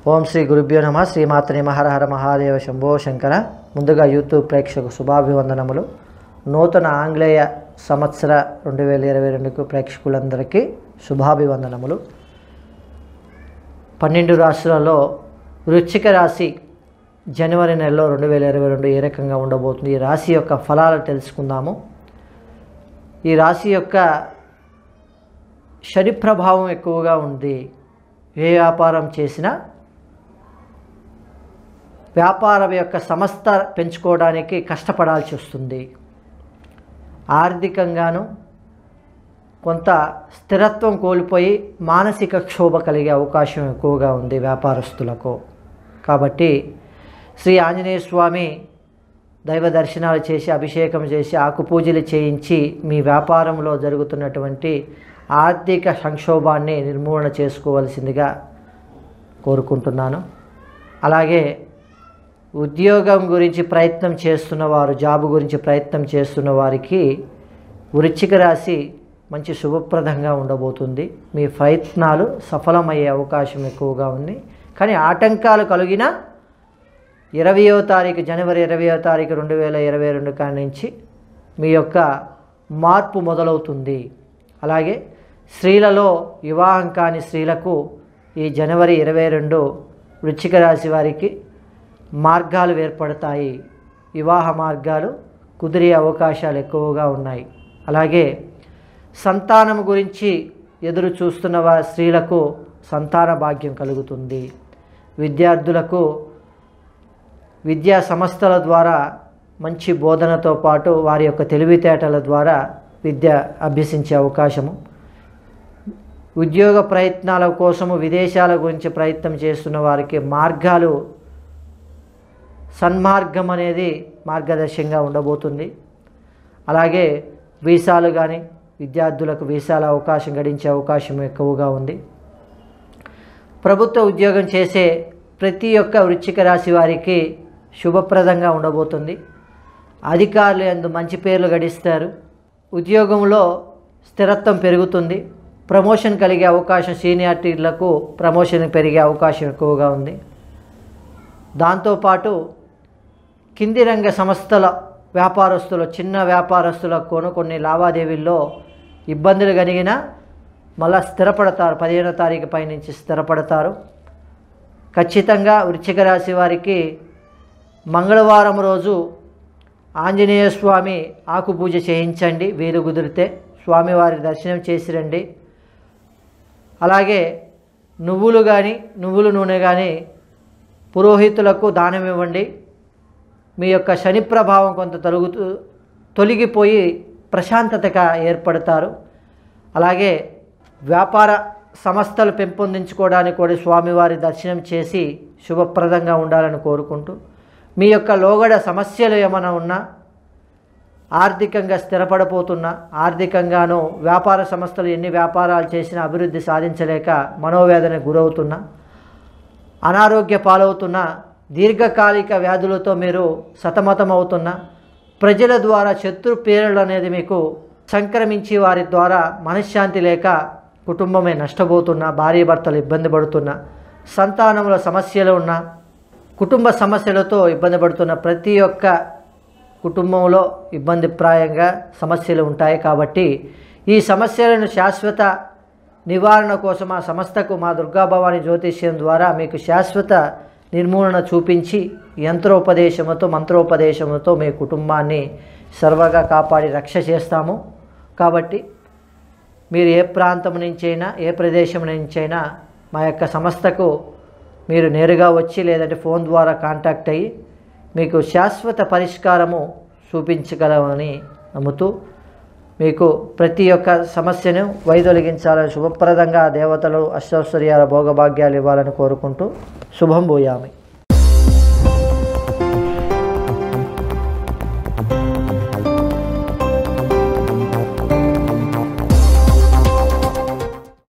ఓం శ్రీ గురుభ్యో నమ శ్రీమాతని హర హర మహాదేవ శంభో శంకర ముందుగా యూట్యూబ్ ప్రేక్షకు శుభాభివందనములు నూతన ఆంగ్లేయ సంవత్సర రెండు వేల ఇరవై రెండుకు ప్రేక్షకులందరికీ శుభాభివందనములు పన్నెండు రాష్ట్రాల్లో వృశ్చిక రాశి జనవరి నెలలో రెండు వేల ఇరవై రెండు ఏ రకంగా ఉండబోతుంది ఈ రాశి యొక్క ఫలాలు తెలుసుకుందాము ఈ రాశి యొక్క శని ప్రభావం ఎక్కువగా ఉంది ఏ వ్యాపారం చేసినా వ్యాపారం యొక్క సంస్థ పెంచుకోవడానికి కష్టపడాల్సి వస్తుంది ఆర్థికంగాను కొంత స్థిరత్వం కోల్పోయి మానసిక క్షోభ కలిగే అవకాశం ఎక్కువగా ఉంది వ్యాపారస్తులకు కాబట్టి శ్రీ ఆంజనేయ స్వామి దైవ దర్శనాలు చేసి అభిషేకం చేసి ఆకు పూజలు చేయించి మీ వ్యాపారంలో జరుగుతున్నటువంటి ఆర్థిక సంక్షోభాన్ని నిర్మూలన చేసుకోవలసిందిగా కోరుకుంటున్నాను అలాగే ఉద్యోగం గురించి ప్రయత్నం చేస్తున్న వారు జాబ్ గురించి ప్రయత్నం చేస్తున్న వారికి వృశ్చిక రాశి మంచి శుభప్రదంగా ఉండబోతుంది మీ ప్రయత్నాలు సఫలమయ్యే అవకాశం ఎక్కువగా ఉంది కానీ ఆటంకాలు కలిగిన ఇరవయో తారీఖు జనవరి ఇరవయో తారీఖు రెండు వేల ఇరవై రెండు కాడి నుంచి మీ యొక్క మార్పు మొదలవుతుంది అలాగే స్త్రీలలో వివాహం కాని స్త్రీలకు ఈ జనవరి ఇరవై రెండు వృశ్చిక రాశి వారికి మార్గాలు ఏర్పడతాయి వివాహ మార్గాలు కుదిరే అవకాశాలు ఎక్కువగా ఉన్నాయి అలాగే సంతానం గురించి ఎదురు చూస్తున్న వా స్త్రీలకు సంతాన భాగ్యం కలుగుతుంది విద్యార్థులకు విద్యా సంస్థల ద్వారా మంచి బోధనతో పాటు వారి యొక్క తెలివితేటల ద్వారా విద్య అభ్యసించే అవకాశము ఉద్యోగ ప్రయత్నాల కోసము విదేశాల గురించి ప్రయత్నం చేస్తున్న వారికి మార్గాలు సన్మార్గం అనేది మార్గదర్శకంగా ఉండబోతుంది అలాగే వీసాలు కానీ విద్యార్థులకు వీసాల అవకాశం గడించే అవకాశం ఎక్కువగా ఉంది ప్రభుత్వ ఉద్యోగం చేసే ప్రతి ఒక్క వృశ్చిక రాశి వారికి శుభప్రదంగా ఉండబోతుంది అధికారులు ఎందు మంచి పేర్లు గడిస్తారు ఉద్యోగంలో స్థిరత్వం పెరుగుతుంది ప్రమోషన్ కలిగే అవకాశం సీనియారిటీలకు ప్రమోషన్ పెరిగే అవకాశం ఎక్కువగా ఉంది దాంతోపాటు కింది రంగ సంస్థల వ్యాపారస్తులు చిన్న వ్యాపారస్తులకు కొను కొన్ని లావాదేవీల్లో ఇబ్బందులు కలిగిన మళ్ళా స్థిరపడతారు పదిహేనో తారీఖు పై నుంచి స్థిరపడతారు ఖచ్చితంగా వృశ్చిక రాశి వారికి మంగళవారం రోజు ఆంజనేయ స్వామి ఆకు పూజ చేయించండి వీలు కుదిరితే స్వామివారి దర్శనం చేసి రండి అలాగే నువ్వులు కానీ నువ్వుల నూనె కానీ పురోహితులకు దానం ఇవ్వండి మీ యొక్క శని ప్రభావం కొంత తొలగుతూ తొలగిపోయి ప్రశాంతతగా ఏర్పడతారు అలాగే వ్యాపార సంస్థలు పెంపొందించుకోవడానికి కూడా స్వామివారి దర్శనం చేసి శుభప్రదంగా ఉండాలని కోరుకుంటూ మీ యొక్క లోగడ సమస్యలు ఏమైనా ఉన్నా ఆర్థికంగా స్థిరపడిపోతున్నా ఆర్థికంగానూ వ్యాపార సంస్థలు ఎన్ని వ్యాపారాలు చేసినా అభివృద్ధి సాధించలేక మనోవేదన గురవుతున్నా అనారోగ్య పాలవుతున్న దీర్ఘకాలిక వ్యాధులతో మీరు సతమతమవుతున్న ప్రజల ద్వారా శత్రు పేరలు అనేది మీకు సంక్రమించి వారి ద్వారా మనశ్శాంతి లేక కుటుంబమే నష్టపోతున్న భార్య భర్తలు ఇబ్బంది పడుతున్న సంతానంలో సమస్యలు ఉన్న కుటుంబ సమస్యలతో ఇబ్బంది పడుతున్న ప్రతి ఒక్క కుటుంబంలో ఇబ్బందిప్రాయంగా సమస్యలు ఉంటాయి కాబట్టి ఈ సమస్యలను శాశ్వత నివారణ కోసం ఆ సంస్థకు మా దుర్గాభవాని జ్యోతిష్యం ద్వారా మీకు శాశ్వత నిర్మూలన చూపించి యంత్రోపదేశముతో మంత్రోపదేశముతో మీ కుటుంబాన్ని సర్వగా కాపాడి రక్ష చేస్తాము కాబట్టి మీరు ఏ ప్రాంతం నుంచైనా ఏ ప్రదేశం నుంచైనా మా యొక్క సంస్థకు మీరు నేరుగా వచ్చి లేదంటే ఫోన్ ద్వారా కాంటాక్ట్ అయ్యి మీకు శాశ్వత పరిష్కారము చూపించగలమని నమ్ముతూ మీకు ప్రతి ఒక్క సమస్యను వైదొలిగించాలని శుభప్రదంగా దేవతలు అష్టౌశ్వర్యాల భోగభాగ్యాలు ఇవ్వాలని కోరుకుంటూ శుభం భూయామి